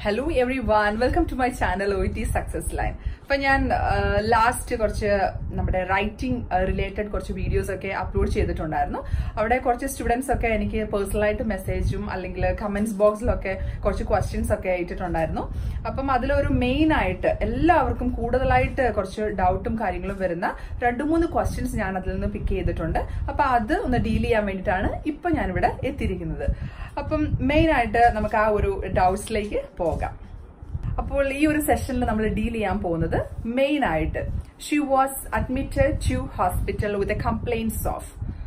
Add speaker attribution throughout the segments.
Speaker 1: hello everyone welcome to my channel O T success line അപ്പൊ ഞാൻ last കുറച്ച് നമ്മുടെ റൈറ്റിംഗ് റിലേറ്റഡ് കുറച്ച് വീഡിയോസ് ഒക്കെ അപ്ലോഡ് ചെയ്തിട്ടുണ്ടായിരുന്നു അവിടെ കുറച്ച് സ്റ്റുഡൻസ് ഒക്കെ എനിക്ക് പേഴ്സണലായിട്ട് മെസ്സേജും അല്ലെങ്കിൽ കമന്റ്സ് ബോക്സിലൊക്കെ കുറച്ച് ക്വസ്റ്റ്യൻസ് ഒക്കെ ഇട്ടിട്ടുണ്ടായിരുന്നു അപ്പം അതിലൊരു മെയിൻ ആയിട്ട് എല്ലാവർക്കും കൂടുതലായിട്ട് കുറച്ച് ഡൗട്ടും കാര്യങ്ങളും വരുന്ന രണ്ട് മൂന്ന് ക്വസ്റ്റ്യൻസ് ഞാൻ അതിൽ നിന്ന് പിക്ക് ചെയ്തിട്ടുണ്ട് അപ്പൊ അത് ഒന്ന് ഡീൽ ചെയ്യാൻ വേണ്ടിയിട്ടാണ് ഇപ്പൊ ഞാനിവിടെ എത്തിയിരിക്കുന്നത് അപ്പം മെയിൻ ആയിട്ട് നമുക്ക് ആ ഒരു ഡൗട്ട്സിലേക്ക് പോകാം അപ്പോൾ ഈ ഒരു സെഷനിൽ നമ്മൾ ഡീൽ ചെയ്യാൻ പോകുന്നത് മെയിൻ ആയിട്ട് she was admitted to hospital with a complaints of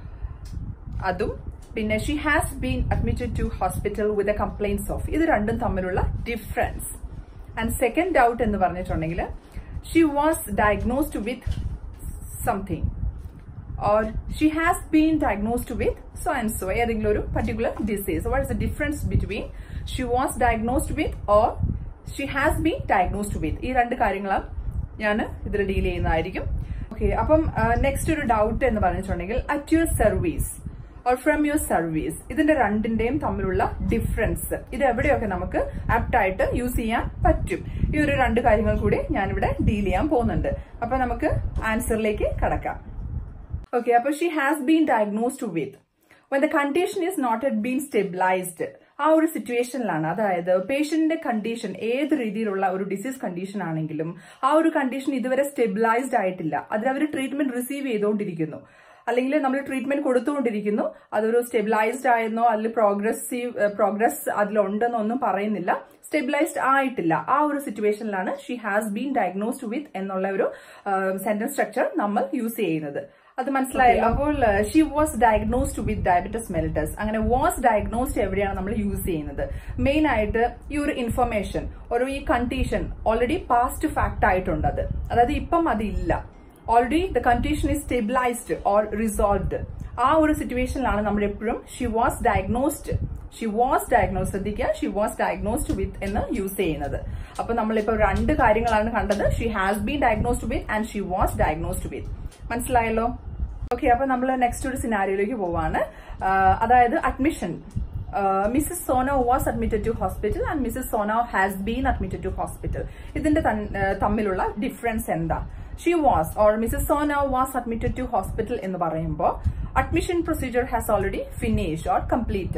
Speaker 1: അതും പിന്നെ she has been admitted to hospital with a complaints of ഇത് രണ്ടും തമ്മിലുള്ള ഡിഫറൻസ് ആൻഡ് സെക്കൻഡ് ഡൗട്ട് എന്ന് പറഞ്ഞിട്ടുണ്ടെങ്കിൽ she was diagnosed with something or she has been diagnosed with so and so ഏതെങ്കിലും ഒരു particular disease what is the difference between she was diagnosed with or she has been diagnosed with ഈ രണ്ട് കാര്യങ്ങളാണ് ഞാൻ ഇതിൽ deal ചെയ്യുന്നതായിരിക്കും okay അപ്പം next ഒരു ഡൗട്ട് എന്ന് പറഞ്ഞിട്ടുണ്ടെങ്കിൽ at your service or from your service ഇതിന്റെ രണ്ടിന്റെയും തമ്മിലുള്ള ഡിഫറൻസ് ഇത് എവിടെയൊക്കെ നമുക്ക് ആപ്റ്റ് ആയിട്ട് യൂസ് ചെയ്യാൻ പറ്റും ഈ ഒരു രണ്ട് കാര്യങ്ങൾ കൂടി ഞാനിവിടെ ഡീൽ ചെയ്യാൻ പോകുന്നുണ്ട് അപ്പൊ നമുക്ക് ആൻസറിലേക്ക് കടക്കാം ഓക്കെ അപ്പൊ she has been diagnosed with when the condition is not yet been stabilised ആ ഒരു സിറ്റുവേഷനിലാണ് അതായത് പേഷ്യന്റിന്റെ കണ്ടീഷൻ ഏത് രീതിയിലുള്ള ഒരു ഡിസീസ് കണ്ടീഷൻ ആണെങ്കിലും ആ ഒരു കണ്ടീഷൻ ഇതുവരെ സ്റ്റെബിലൈസ്ഡ് ആയിട്ടില്ല അതിൽ അവർ ട്രീറ്റ്മെന്റ് റിസീവ് ചെയ്തുകൊണ്ടിരിക്കുന്നു അല്ലെങ്കിൽ നമ്മൾ ട്രീറ്റ്മെന്റ് കൊടുത്തുകൊണ്ടിരിക്കുന്നു അതൊരു സ്റ്റെബിലൈസ്ഡ് ആയെന്നോ അതിൽ പ്രോഗ്രസീവ് പ്രോഗ്രസ് അതിലുണ്ടെന്നോ ഒന്നും പറയുന്നില്ല സ്റ്റെബിലൈസ്ഡ് ആയിട്ടില്ല ആ ഒരു സിറ്റുവേഷനിലാണ് she has been diagnosed with എന്നുള്ള ഒരു സെന്റൻസ് സ്ട്രക്ചർ നമ്മൾ യൂസ് ചെയ്യുന്നത് അത് മനസ്സിലായി അപ്പോൾ she was diagnosed with diabetes mellitus അങ്ങനെ വാസ് ഡയഗ്നോസ്ഡ് എവിടെയാണ് നമ്മൾ യൂസ് ചെയ്യുന്നത് മെയിൻ ആയിട്ട് ഈ ഒരു ഇൻഫർമേഷൻ ഒരു ഈ കണ്ടീഷൻ ഓൾറെഡി പാസ്റ്റ് ഫാക്ട് ആയിട്ടുണ്ട് അത് അതായത് ഇപ്പം അതില്ല already the condition is stabilised or resolved ആ ഒരു സിറ്റുവേഷനിലാണ് നമ്മൾ എപ്പോഴും she was diagnosed she was diagnose ശ്രദ്ധിക്കുക ഷി വാസ് ഡയഗ്നോസ്ഡ് വിത്ത് എന്ന് യൂസ് ചെയ്യുന്നത് അപ്പൊ നമ്മളിപ്പോ രണ്ട് കാര്യങ്ങളാണ് കണ്ടത് she has been diagnosed with and she was diagnosed with മനസ്സിലായല്ലോ ഓക്കെ അപ്പൊ നമ്മൾ നെക്സ്റ്റ് ഒരു സിനാരിയോയിലേക്ക് പോവാണ് അതായത് admission Mrs Sono was admitted to hospital and Mrs Sono has been admitted to hospital ഇതിന്റെ തമ്മിലുള്ള ഡിഫറൻസ് എന്താ she was or Mrs Sona was admitted to hospital എന്ന് പറയുമ്പോൾ admission procedure has already finished or complete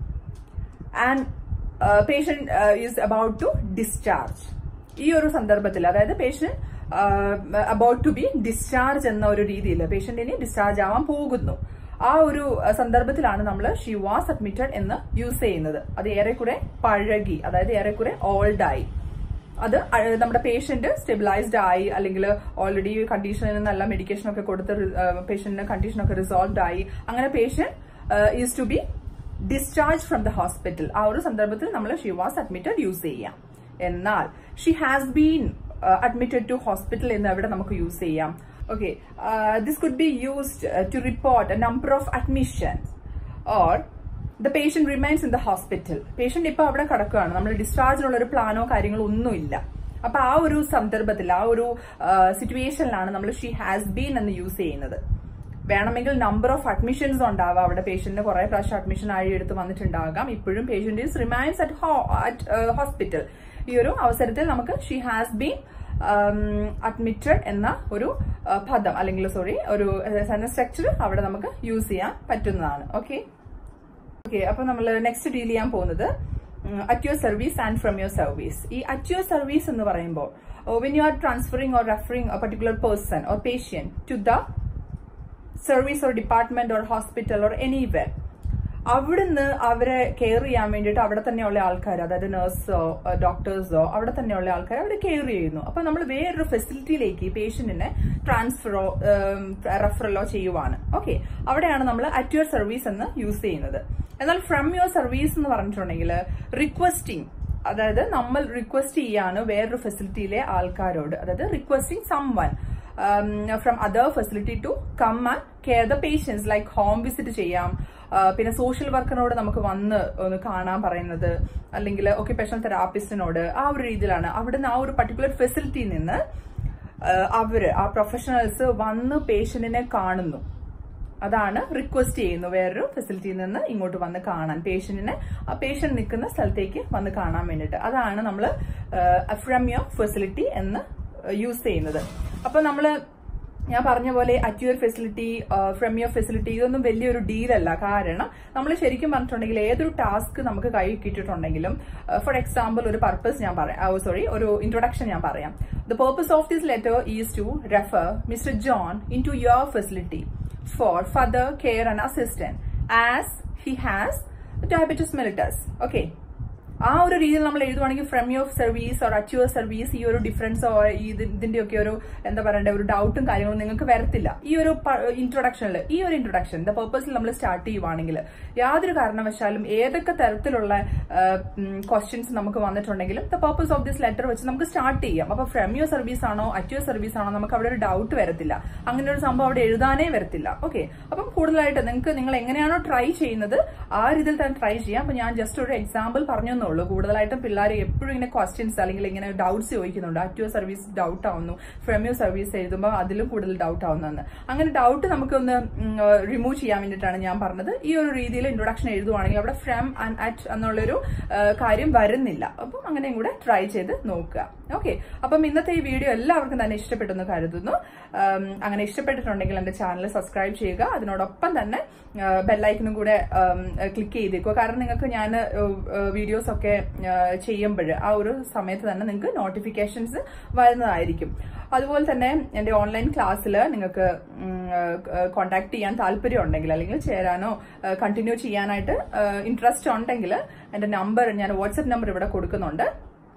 Speaker 1: and patient is about to discharge ഈ ഒരു സന്ദർഭത്തിൽ അതായത് patient about to be discharge എന്ന ഒരു രീതിയിൽ പേഷ്യന്റിന് ഡിസ്ചാർജ് ആവാൻ പോകുന്നു ആ ഒരു സന്ദർഭത്തിലാണ് നമ്മൾ ഷി വാസ് അഡ്മിറ്റഡ് എന്ന് യൂസ് ചെയ്യുന്നത് അത് ഏറെക്കുറെ പഴകി അതായത് ഏറെക്കുറെ ഓൾഡ് ആയി അത് നമ്മുടെ പേഷ്യന്റ് സ്റ്റെബിലൈസ്ഡ് ആയി അല്ലെങ്കിൽ ഓൾറെഡി കണ്ടീഷനിൽ നിന്നല്ല മെഡിക്കേഷൻ ഒക്കെ കൊടുത്ത് പേഷ്യന്റിന് കണ്ടീഷൻ ഒക്കെ റിസോൾവ്ഡ് ആയി അങ്ങനെ patient is to be discharge from the hospital ആ ഒരു സന്ദർഭത്തിൽ നമ്മൾ ഷി വാസ് അഡ്മിറ്റഡ് യൂസ് ചെയ്യാം എന്നാൽ she has been admitted to hospital എന്ന് എവിടെ നമുക്ക് യൂസ് ചെയ്യാം okay this could be used to report a number of admissions or the patient remains in the hospital patient ഇപ്പൊ അവിടെ കിടക്കുകയാണ് നമ്മൾ ഡിസ്ചാർജിനുള്ള ഒരു പ്ലാനോ കാര്യങ്ങളോ ഒന്നുമില്ല അപ്പൊ ആ ഒരു സന്ദർഭത്തിൽ ആ ഒരു സിറ്റുവേഷനിലാണ് നമ്മൾ ഷീ ഹാസ് ബീൻ എന്ന് യൂസ് ചെയ്യുന്നത് വേണമെങ്കിൽ നമ്പർ ഓഫ് അഡ്മിഷൻസ് ഉണ്ടാവാം അവിടെ പേഷ്യന്റിന് കുറെ പ്രാവശ്യം അഡ്മിഷൻ ആയി എടുത്ത് വന്നിട്ടുണ്ടാകാം ഇപ്പോഴും patient is remains at at hospital ഈ ഒരു അവസരത്തിൽ നമുക്ക് ഷീ ഹാസ് ബീൻ അഡ്മിറ്റഡ് എന്ന ഒരു പദം അല്ലെങ്കിൽ സോറി ഒരു സ്ട്രക്ചർ അവിടെ നമുക്ക് യൂസ് ചെയ്യാൻ പറ്റുന്നതാണ് ഓക്കെ ഓക്കെ അപ്പൊ നമ്മൾ നെക്സ്റ്റ് ഡീൽ ചെയ്യാൻ പോകുന്നത് at your service and from your service ഈ അറ്റ് യുവർ സർവീസ് എന്ന് പറയുമ്പോൾ when you are transferring or referring a particular person or patient to the service or department or hospital or anywhere അവിടുന്ന് അവരെ care ചെയ്യാൻ വേണ്ടിയിട്ട് അവിടെ തന്നെയുള്ള ആൾക്കാർ അതായത് നഴ്സോ ഡോക്ടേഴ്സോ അവിടെ തന്നെയുള്ള ആൾക്കാർ അവരെ കെയർ ചെയ്യുന്നു അപ്പൊ നമ്മൾ വേറൊരു ഫെസിലിറ്റിയിലേക്ക് പേഷ്യന്റിനെ ട്രാൻസ്ഫറോ റെഫറലോ ചെയ്യുവാണ് ഓക്കെ അവിടെയാണ് നമ്മൾ അറ്റ് യുവർ സർവീസ് എന്ന് യൂസ് ചെയ്യുന്നത് എന്നാൽ ഫ്രം യുവർ സർവീസ് എന്ന് പറഞ്ഞിട്ടുണ്ടെങ്കിൽ റിക്വസ്റ്റിംഗ് അതായത് നമ്മൾ റിക്വസ്റ്റ് ചെയ്യാണ് വേറൊരു ഫെസിലിറ്റിയിലെ ആൾക്കാരോട് അതായത് requesting someone from other facility to come and care the patients like home visit ചെയ്യാം പിന്നെ സോഷ്യൽ വർക്കറിനോട് നമുക്ക് വന്ന് ഒന്ന് കാണാൻ പറയുന്നത് അല്ലെങ്കിൽ ഒക്യുപേഷണൽ തെറാപ്പിസ്റ്റിനോട് ആ ഒരു രീതിയിലാണ് അവിടുന്ന് ആ ഒരു പർട്ടിക്കുലർ ഫെസിലിറ്റിയിൽ നിന്ന് അവര് ആ പ്രൊഫഷണൽസ് വന്ന് പേഷ്യന്റിനെ കാണുന്നു അതാണ് റിക്വസ്റ്റ് ചെയ്യുന്നു വേറൊരു ഫെസിലിറ്റിയിൽ നിന്ന് ഇങ്ങോട്ട് വന്ന് കാണാൻ പേഷ്യന്റിനെ ആ പേഷ്യന്റ് നിൽക്കുന്ന സ്ഥലത്തേക്ക് വന്ന് കാണാൻ വേണ്ടിയിട്ട് അതാണ് നമ്മൾ ഫ്രം യുവർ ഫെസിലിറ്റി എന്ന് യൂസ് ചെയ്യുന്നത് അപ്പൊ നമ്മള് ഞാൻ പറഞ്ഞ പോലെ at your facility from your facility ഇതൊന്നും വലിയൊരു ഡീലല്ല കാരണം നമ്മൾ ശരിക്കും പറഞ്ഞിട്ടുണ്ടെങ്കിൽ ഏതൊരു ടാസ്ക് നമുക്ക് കൈ കിട്ടിയിട്ടുണ്ടെങ്കിലും ഫോർ എക്സാമ്പിൾ ഒരു പർപ്പസ് ഞാൻ പറയാം സോറി ഒരു ഇൻട്രൊഡക്ഷൻ ഞാൻ പറയാം the purpose of this letter is to refer Mr John in to your facility for further care and assistant as he has diabetes mellitus okay ആ ഒരു രീതിയിൽ നമ്മൾ എഴുതുവാണെങ്കിൽ from your service or at your service ഈ ഒരു ഡിഫറൻസോ ഇതിന്റെ ഒക്കെ ഒരു എന്താ പറയണ്ട ഒരു ഡൗട്ടും കാര്യങ്ങളും നിങ്ങൾക്ക് വരത്തില്ല ഈ ഒരു ഇൻട്രൊഡക്ഷനിൽ ഈ ഒരു ഇൻട്രൊഡക്ഷൻ ദ പർപ്പസിൽ നമ്മൾ സ്റ്റാർട്ട് ചെയ്യുവാണെങ്കിൽ യാതൊരു കാരണവശാലും ഏതൊക്കെ തരത്തിലുള്ള ക്വസ്റ്റ്യൻസ് നമുക്ക് വന്നിട്ടുണ്ടെങ്കിലും the purpose of this letter വെച്ച് നമുക്ക് സ്റ്റാർട്ട് ചെയ്യാം അപ്പൊ ഫ്രം യുവർ സർവീസ് ആണോ അറ്റ് യുവർ സർവീസ് ആണോ നമുക്ക് അവിടെ ഒരു ഡൗട്ട് വരത്തില്ല അങ്ങനെ ഒരു സംഭവം അവിടെ എഴുതാനേ വരത്തില്ല ഓക്കെ അപ്പം കൂടുതലായിട്ട് നിങ്ങൾക്ക് നിങ്ങൾ എങ്ങനെയാണോ ട്രൈ ചെയ്യുന്നത് ആ രീതിയിൽ തന്നെ ട്രൈ ചെയ്യാം അപ്പൊ ഞാൻ ജസ്റ്റ് ഒരു എക്സാമ്പിൾ പറഞ്ഞു ഉള്ളൂ കൂടുതലായിട്ടും പിള്ളേർ എപ്പോഴും ഇങ്ങനെ ക്വസ്റ്റ്യൻസ് അല്ലെങ്കിൽ ഇങ്ങനെ ഡൗട്ട്സ് ചോദിക്കുന്നുണ്ട് അറ്റ് യുവർ സർവീസ് ഡൗട്ട് ആവുന്നു ഫ്രം യുവർ സർവീസ് എഴുതുമ്പോൾ അതിലും കൂടുതൽ ഡൗട്ട് ആവുന്നതെന്ന് അങ്ങനെ ഡൗട്ട് നമുക്കൊന്ന് റിമൂവ് ചെയ്യാൻ വേണ്ടിയിട്ടാണ് ഞാൻ പറഞ്ഞത് ഈ ഒരു രീതിയിൽ ഇൻട്രൊഡക്ഷൻ എഴുതുവാണെങ്കിൽ അവിടെ ഫ്രം ആൻഡ് അറ്റ് എന്നുള്ളൊരു കാര്യം വരുന്നില്ല അപ്പം അങ്ങനെയും കൂടെ ട്രൈ ചെയ്ത് നോക്കുക ഓക്കെ അപ്പം ഇന്നത്തെ ഈ വീഡിയോ എല്ലാവർക്കും തന്നെ ഇഷ്ടപ്പെട്ടെന്ന് കരുതുന്നു അങ്ങനെ ഇഷ്ടപ്പെട്ടിട്ടുണ്ടെങ്കിൽ എന്റെ ചാനൽ സബ്സ്ക്രൈബ് ചെയ്യുക അതിനോടൊപ്പം തന്നെ ബെല്ലൈക്കനും കൂടെ ക്ലിക്ക് ചെയ്തേക്കുക കാരണം നിങ്ങൾക്ക് ഞാൻ വീഡിയോസ് ഒക്കെ ചെയ്യുമ്പോൾ ആ ഒരു സമയത്ത് തന്നെ നിങ്ങൾക്ക് നോട്ടിഫിക്കേഷൻസ് വരുന്നതായിരിക്കും അതുപോലെ തന്നെ എൻ്റെ ഓൺലൈൻ ക്ലാസ്സിൽ നിങ്ങൾക്ക് കോൺടാക്ട് ചെയ്യാൻ താല്പര്യം ഉണ്ടെങ്കിൽ അല്ലെങ്കിൽ ചേരാനോ കണ്ടിന്യൂ ചെയ്യാനായിട്ട് ഇൻട്രസ്റ്റ് ഉണ്ടെങ്കിൽ എൻ്റെ നമ്പർ ഞാൻ വാട്സപ്പ് നമ്പർ ഇവിടെ കൊടുക്കുന്നുണ്ട്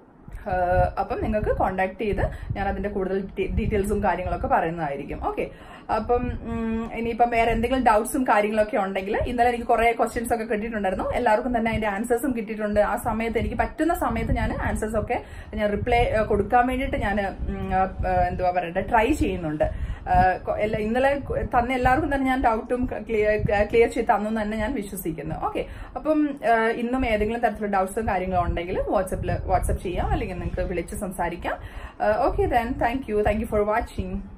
Speaker 1: അപ്പം നിങ്ങൾക്ക് കോണ്ടാക്ട് ചെയ്ത് ഞാൻ അതിന്റെ കൂടുതൽ ഡീറ്റെയിൽസും കാര്യങ്ങളൊക്കെ പറയുന്നതായിരിക്കും ഓക്കെ അപ്പം ഇനിയിപ്പം വേറെ എന്തെങ്കിലും ഡൗട്ട്സും കാര്യങ്ങളൊക്കെ ഉണ്ടെങ്കിൽ ഇന്നലെ എനിക്ക് കുറെ ക്വസ്റ്റ്യൻസ് ഒക്കെ കിട്ടിയിട്ടുണ്ടായിരുന്നു എല്ലാവർക്കും തന്നെ അതിന്റെ ആൻസേഴ്സും കിട്ടിയിട്ടുണ്ട് ആ സമയത്ത് എനിക്ക് പറ്റുന്ന സമയത്ത് ഞാൻ ആൻസേഴ്സ് ഒക്കെ ഞാൻ റിപ്ലൈ കൊടുക്കാൻ വേണ്ടിയിട്ട് ഞാൻ എന്തുവാ പറയട്ടെ ട്രൈ ചെയ്യുന്നുണ്ട് ഇന്നലെ തന്ന എല്ലാവർക്കും തന്നെ ഞാൻ ഡൗട്ടും ക്ലിയർ ചെയ്ത് തന്നു തന്നെ ഞാൻ വിശ്വസിക്കുന്നു ഓക്കെ അപ്പം ഇന്നും ഏതെങ്കിലും തരത്തിലുള്ള ഡൗട്ട്സും കാര്യങ്ങളും ഉണ്ടെങ്കിൽ വാട്സപ്പിൽ വാട്സപ്പ് ചെയ്യാം അല്ലെങ്കിൽ നിങ്ങൾക്ക് വിളിച്ച് സംസാരിക്കാം okay then thank you thank you for watching